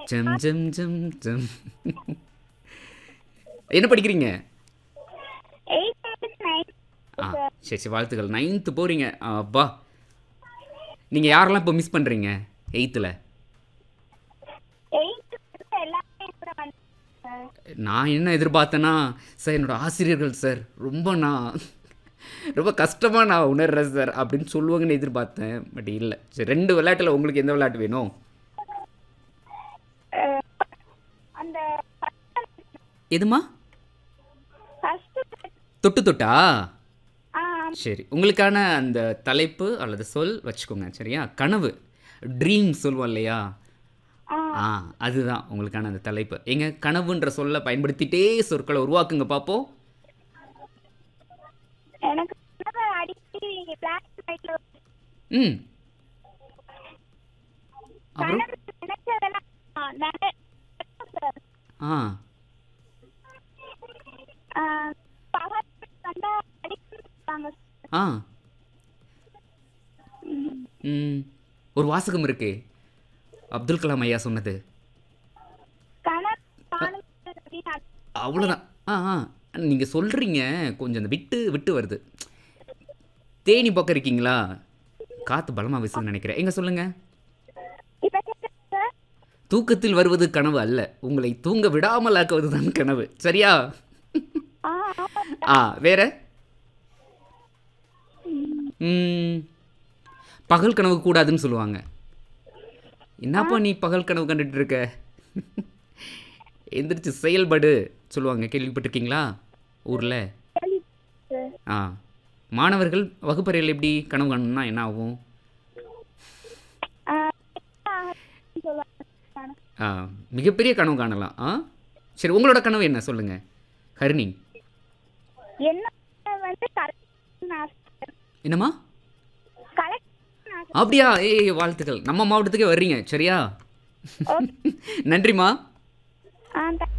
ஜம் ஜம் ஜம் ஜம் என்ன படிக்கிறீங்க eight nine ஆ சரி சரி வாழ்த்துக்கள் நைன்த்து போகிறீங்க அப்பா நீங்கள் யாரெல்லாம் இப்போ மிஸ் பண்ணுறீங்க எயித்தில் எயிட் எல்லாமே கூட வந்து நான் என்ன எதிர்பார்த்தேன்னா சார் என்னோட ஆசிரியர்கள் சார் ரொம்ப நான் ரொம்ப கஷ்டமாக நான் உணர்றேன் சார் அப்படின்னு சொல்லுவாங்கன்னு எதிர்பார்த்தேன் பட் இல்லை சரி ரெண்டு விளையாட்டில் உங்களுக்கு எந்த விளையாட்டு வேணும் அந்த எதுமா ஃபர்ஸ்ட் தொட்டு தொட்டா ஆ சரி உங்களுக்கான அந்த தலைப்பு அல்லது சொல் வச்சுக்கோங்க சரியா கனவு ட்ரீம் சொல்லுவோம் இல்லையா ஆ. ஆ அதுதான் உங்களுக்கான அந்த தலைப்பு எங்க கனவுன்ற சொல்லை பயன்படுத்திட்டே சொற்களை உருவாக்குங்க பார்ப்போம் எனக்கு கனவு அடிக்கடி பிளாக் லைட்ல ம் அப்புறம் கனவு நினைச்சதெல்லாம் ஆ, நட- ஆ ஆ, பகல் வந்தா அடிக்கடி இருப்பாங்க. ஆ ம் ஒரு வாசகம் இருக்கு அப்துல் கலாம் ஐயா சொன்னது கனவு காணும் அப்படின்னு அர்த்தம். அவ்வளோதான் ஆ ஆ நீங்கள் சொல்கிறீங்க கொஞ்சம் அந்த விட்டு விட்டு வருது தேனி பக்கம் இருக்கீங்களா காற்று பலமாக வீசுன்னு நினைக்கிறேன் எங்க சொல்லுங்கள் இப்ப கேக்குதா? தூக்கத்தில் வருவது கனவு அல்ல உங்களை தூங்க விடாமல் ஆக்குவது தான் கனவு சரியா ஆ, ஆமா. ஆ வேற ம், பகல் கனவு கூடாதுன்னு சொல்லுவாங்க என்னப்பா நீ பகல் கனவு கண்டுட்டு இருக்க எந்திரிச்சு செயல்படு சொல்லுவாங்க கேள்விப்பட்டிருக்கீங்களா ஊரில் ஆ மாணவர்கள் வகுப்பறையில் எப்படி கனவு காணணும்னா என்ன ஆகும் ஆ, சொல்லுவாங்க. ஆ மிகப்பெரிய கனவு காணலாம் ஆ சரி உங்களோட கனவு என்ன சொல்லுங்கள் ஹரிணி என்ன வந்து கலெக்டர் ஆசை. என்னம்மா கலெக்டர் ஆசை. அப்படியா ஏய் வாழ்த்துக்கள் நம்ம மாவட்டத்துக்கே வர்றீங்க சரியா நன்றிம்மா ஆ, thank